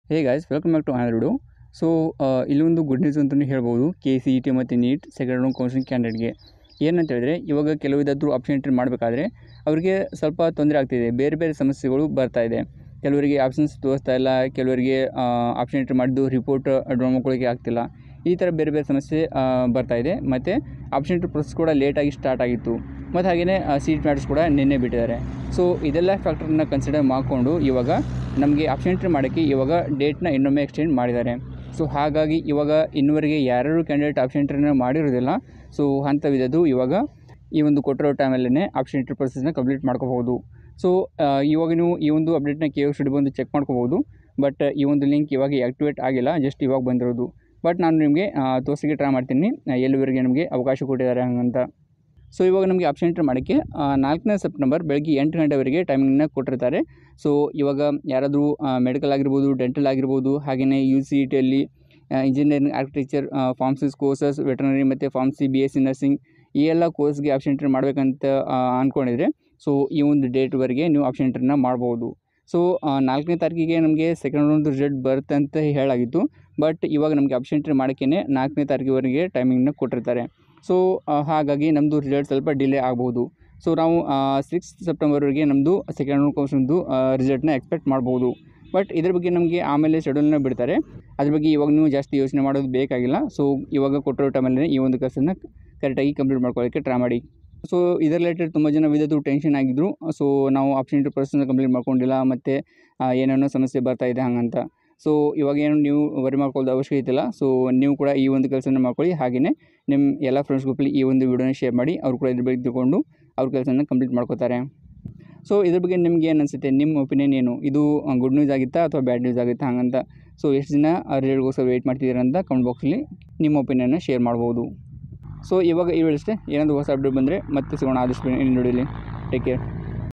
hey guys welcome back to Android so ಇಲ್ಲೊಂದು good news ಅಂತಲೇ ಹೇಳ್ಬೋದು ಕೆ ಸಿ ಇ ಟಿ ಮತ್ತು NEET second round counselling ಕ್ಯಾಂಡಿಡೇಟ್ಗೆ ಏನಂತ ಹೇಳಿದ್ರೆ ಇವಾಗ ಕೆಲವಿದಾದರೂ ಆಪ್ಷನ್ ಎಂಟ್ರಿ ಮಾಡಬೇಕಾದ್ರೆ ಅವರಿಗೆ ಸ್ವಲ್ಪ ತೊಂದರೆ ಆಗ್ತಿದೆ ಬೇರೆ ಬೇರೆ ಸಮಸ್ಯೆಗಳು ಬರ್ತಾ ಇದೆ ಕೆಲವರಿಗೆ ಆಪ್ಷನ್ಸ್ ತೋರಿಸ್ತಾ ಇಲ್ಲ ಕೆಲವರಿಗೆ ಆಪ್ಷನ್ ಎಂಟ್ರಿ ಮಾಡಿದ್ದು ರಿಪೋರ್ಟ್ ಡ್ರಾ ಮಾಡ್ಕೊಳ್ಳೋಕ್ಕೆ ಆಗ್ತಿಲ್ಲ ಈ ಥರ ಬೇರೆ ಬೇರೆ ಸಮಸ್ಯೆ ಆ, ಬರ್ತಾ ಇದೆ ಮತ್ತು ಆಪ್ಷನ್ ಎಂಟ್ರಿ ಪ್ರೊಸೆಸ್ ಕೂಡ ಲೇಟಾಗಿ ಸ್ಟಾರ್ಟ್ ಆಗಿತ್ತು ಮತ್ತು ಹಾಗೆಯೇ ಸೀಟ್ ಮ್ಯಾಟರ್ಸ್ ಕೂಡ ನಿನ್ನೆ ಬಿಟ್ಟಿದ್ದಾರೆ ಸೊ ಇದೆಲ್ಲ ಫ್ಯಾಕ್ಟರ್ನ ಕನ್ಸಿಡರ್ ಮಾಡಿಕೊಂಡು ಇವಾಗ ನಮಗೆ ಆಪ್ಷನ್ ಎಂಟ್ರಿ ಮಾಡೋಕ್ಕೆ ಇವಾಗ ಡೇಟ್ನ ಇನ್ನೊಮ್ಮೆ ಎಕ್ಸ್ಟೆಂಡ್ ಮಾಡಿದ್ದಾರೆ ಸೊ ಹಾಗಾಗಿ ಇವಾಗ ಇನ್ನುವರೆಗೆ ಯಾರ್ಯಾರು ಕ್ಯಾಂಡಿಡೇಟ್ ಆಪ್ಷನ್ ಎಂಟ್ರಿನ ಮಾಡಿರೋದಿಲ್ಲ ಸೊ ಅಂಥವಿದ್ದು ಇವಾಗ ಈ ಒಂದು ಕೊಟ್ಟಿರೋ ಟೈಮಲ್ಲೇ ಆಪ್ಷನ್ ಎಂಟ್ರಿ ಪ್ರೊಸೆಸ್ನ ಕಂಪ್ಲೀಟ್ ಮಾಡ್ಕೋಬೋದು ಸೊ ಇವಾಗ ನೀವು ಈ ಒಂದು ಅಪ್ಡೇಟ್ನ ಕೆ ಸ್ಟಡಿ ಬಂದು ಚೆಕ್ ಮಾಡ್ಕೋಬೋದು ಬಟ್ ಈ ಒಂದು ಲಿಂಕ್ ಇವಾಗ ಆ್ಯಕ್ಟಿವೇಟ್ ಆಗಿಲ್ಲ ಜಸ್ಟ್ ಇವಾಗ ಬಂದಿರೋದು ಬಟ್ ನಾನು ನಿಮಗೆ ತೋರಿಸಿಗೆ ಟ್ರೈ ಮಾಡ್ತೀನಿ ಆ, ಎಲ್ಲಿವರೆಗೆ ನಮಗೆ ಅವಕಾಶ ಕೊಟ್ಟಿದ್ದಾರೆ ಹಂಗಂತ ಸೊ ಇವಾಗ ನಮಗೆ ಆಪ್ಷನ್ ಎಂಟ್ರಿ ಮಾಡೋಕ್ಕೆ ಆ, ನಾಲ್ಕನೇ ಸೆಪ್ಟೆಂಬರ್ ಬೆಳಗ್ಗೆ ಎಂಟು ಗಂಟೆವರೆಗೆ ಟೈಮಿಂಗ್ನ ಕೊಟ್ಟಿರ್ತಾರೆ ಸೊ ಇವಾಗ ಯಾರಾದರೂ ಮೆಡಿಕಲ್ ಆಗಿರ್ಬೋದು ಡೆಂಟಲ್ ಆಗಿರ್ಬೋದು ಹಾಗೆಯೇ ಯು ಸಿ ಇ ಟಿಯಲ್ಲಿ engineering architecture pharmacies courses veterinary ಮತ್ತು pharmacy B S C nursing ಈ ಎಲ್ಲ ಕೋರ್ಸ್ಗೆ ಆಪ್ಷನ್ ಎಂಟ್ರಿ ಮಾಡಬೇಕಂತ ಅಂದ್ಕೊಂಡಿದ್ರೆ ಸೊ ಈ ಒಂದು ಡೇಟ್ವರೆಗೆ ನೀವು ಆಪ್ಷನ್ ಎಂಟ್ರಿನ ಮಾಡ್ಬೋದು ಸೊ ನಾಲ್ಕನೇ ತಾರೀಕಿಗೆ ನಮಗೆ ಸೆಕೆಂಡ್ ಒಂದು ರಿಸಲ್ಟ್ ಬರುತ್ತೆ ಅಂತ ಹೇಳಾಗಿತ್ತು ಬಟ್ ಇವಾಗ ನಮಗೆ ಆಪ್ಷನ್ ಎಂಟ್ರಿ ಮಾಡೋಕ್ಕೇ ನಾಲ್ಕನೇ ತಾರೀಕಿವರೆಗೆ ಟೈಮಿಂಗ್ನ ಕೊಟ್ಟಿರ್ತಾರೆ ಸೊ ಹಾಗಾಗಿ ನಮ್ಮದು ರಿಸಲ್ಟ್ ಸ್ವಲ್ಪ ಡಿಲೇ ಆಗ್ಬೋದು ಸೊ ನಾವು ಸಿಕ್ಸ್ ಸೆಪ್ಟೆಂಬರ್ವರೆಗೆ ನಮ್ಮದು ಸೆಕೆಂಡ್ ರೌಂಡ್ ಕೋರ್ಸ್ದು ರಿಸಲ್ಟ್ನ ಎಕ್ಸ್ಪೆಕ್ಟ್ ಮಾಡ್ಬೋದು ಬಟ್ ಇದ್ರ ಬಗ್ಗೆ ನಮಗೆ ಆಮೇಲೆ ಶೆಡ್ಯೂಲ್ನ ಬಿಡ್ತಾರೆ ಅದ್ರ ಬಗ್ಗೆ ಇವಾಗ ನೀವು ಜಾಸ್ತಿ ಯೋಚನೆ ಮಾಡೋದು ಬೇಕಾಗಿಲ್ಲ ಸೊ ಇವಾಗ ಕೊಟ್ಟಿರೋ ಟೈಮಲ್ಲಿ ಈ ಒಂದು ಕೆಲಸನ ಕರೆಕ್ಟಾಗಿ ಕಂಪ್ಲೀಟ್ ಮಾಡ್ಕೊಳ್ಳೋಕ್ಕೆ ಟ್ರೈ ಮಾಡಿ ಸೊ ಇದರ ರಿಲೇಟೆಡ್ ತುಂಬ ಜನ ವಿಧದ್ದು ಟೆನ್ಷನ್ ಆಗಿದ್ದರು ಸೊ ನಾವು ಆಪ್ಷನ್ ಟು ಪರ್ಸನ್ನ ಕಂಪ್ಲೀಟ್ ಮಾಡ್ಕೊಂಡಿಲ್ಲ ಮತ್ತು ಏನೇನೋ ಸಮಸ್ಯೆ ಬರ್ತಾ ಇದೆ ಹಂಗಂತ ಸೊ ಇವಾಗ ಏನು ನೀವು ವರಿ ಮಾಡ್ಕೊಳ್ಳೋದು ಅವಶ್ಯಕತೆ ಇಲ್ಲ ಸೊ ನೀವು ಕೂಡ ಈ ಒಂದು ಕೆಲಸನ ಮಾಡ್ಕೊಳ್ಳಿ ಹಾಗೆಯೇ ನಿಮ್ಮ ಎಲ್ಲ ಫ್ರೆಂಡ್ಸ್ ಗ್ರೂಪಲ್ಲಿ ಈ ಒಂದು ವಿಡಿಯೋನ ಶೇರ್ ಮಾಡಿ ಅವ್ರು ಕೂಡ ಇದ್ರ ಬಗ್ಗೆ ತಿಳ್ಕೊಂಡು ಅವ್ರ ಕೆಲಸನ ಕಂಪ್ಲೀಟ್ ಮಾಡ್ಕೋತಾರೆ ಸೊ ಇದ್ರ ಬಗ್ಗೆ ನಿಮ್ಗೆ ಏನು ಅನಿಸುತ್ತೆ ನಿಮ್ಮ ಒಪಿನಿಯನ್ ಏನು ಇದು ಗುಡ್ ನ್ಯೂಸ್ ಆಗಿತ್ತಾ ಅಥವಾ ಬ್ಯಾಡ್ ನ್ಯೂಸ್ ಆಗಿತ್ತಾ ಹಂಗಂತ ಸೊ ಎಷ್ಟು ದಿನ ರಿಸಲ್ಟ್ಗೋಸ್ಕರ ವೆಯ್ಟ್ ಮಾಡ್ತಿದ್ದೀರಾ ಅಂತ ಕಮೆಂಟ್ ಬಾಕ್ಸಲ್ಲಿ ನಿಮ್ಮ ಒಪಿನಿಯನ್ನ ಶೇರ್ ಮಾಡ್ಬೋದು ಸೊ ಇವಾಗ ಈ ವೇಳೆ ಅಷ್ಟೇ ಏನಾದರೂ ಹೊಸ ಅಪ್ಡೇಟ್ ಬಂದರೆ ಮತ್ತೆ ಸಿಗೋಣ ಆದಷ್ಟು ವಿಡಿಯೋಲಿ ಟೇಕ್ ಕೇರ್